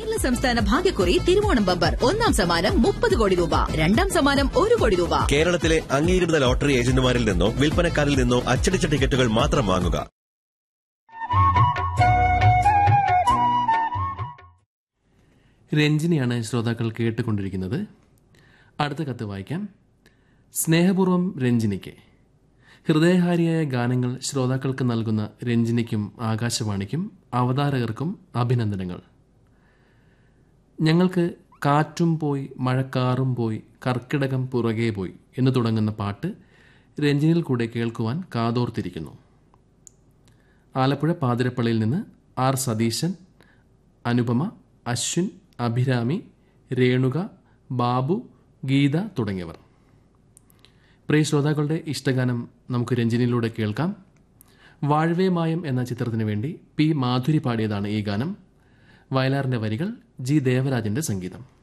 കേരള സംസ്ഥാന ഭാഗ്യക്കുറി തിരുവോണം ബമ്പർ ഒന്നാം സമ്മാനം മുപ്പത് കോടി രൂപ രണ്ടാം സമ്മാനം ഒരു കോടി രൂപ കേരളത്തിലെ അംഗീകൃത ലോട്ടറി ഏജന്റുമാരിൽ നിന്നോ വിൽപ്പനക്കാരിൽ നിന്നോ അച്ചടിച്ച ടിക്കറ്റുകൾ മാത്രം വാങ്ങുക രഞ്ജിനിയാണ് ശ്രോതാക്കൾ കേട്ടുകൊണ്ടിരിക്കുന്നത് അടുത്ത കത്ത് വായിക്കാം സ്നേഹപൂർവ്വം രഞ്ജിനിക്ക് ഹൃദയഹാരിയായ ഗാനങ്ങൾ ശ്രോതാക്കൾക്ക് നൽകുന്ന രഞ്ജിനിക്കും ആകാശവാണിക്കും അവതാരകർക്കും അഭിനന്ദനങ്ങൾ ഞങ്ങൾക്ക് കാറ്റും പോയി മഴക്കാറും പോയി കർക്കിടകം പുറകെ പോയി എന്ന് തുടങ്ങുന്ന പാട്ട് രഞ്ജിനിയിൽ കൂടെ കേൾക്കുവാൻ കാതോർത്തിരിക്കുന്നു ആലപ്പുഴ പാതിരപ്പള്ളിയിൽ നിന്ന് ആർ സതീശൻ അനുപമ അശ്വിൻ അഭിരാമി രേണുക ബാബു ഗീത തുടങ്ങിയവർ പ്രിയ ശ്രോതാക്കളുടെ ഇഷ്ടഗാനം നമുക്ക് രഞ്ജിനിയിലൂടെ കേൾക്കാം വാഴ്വേ മായം എന്ന ചിത്രത്തിനു വേണ്ടി പി മാധുരി പാടിയതാണ് ഈ ഗാനം വയലാറിന്റെ വരികൾ ജി ദേവരാജന്റെ സംഗീതം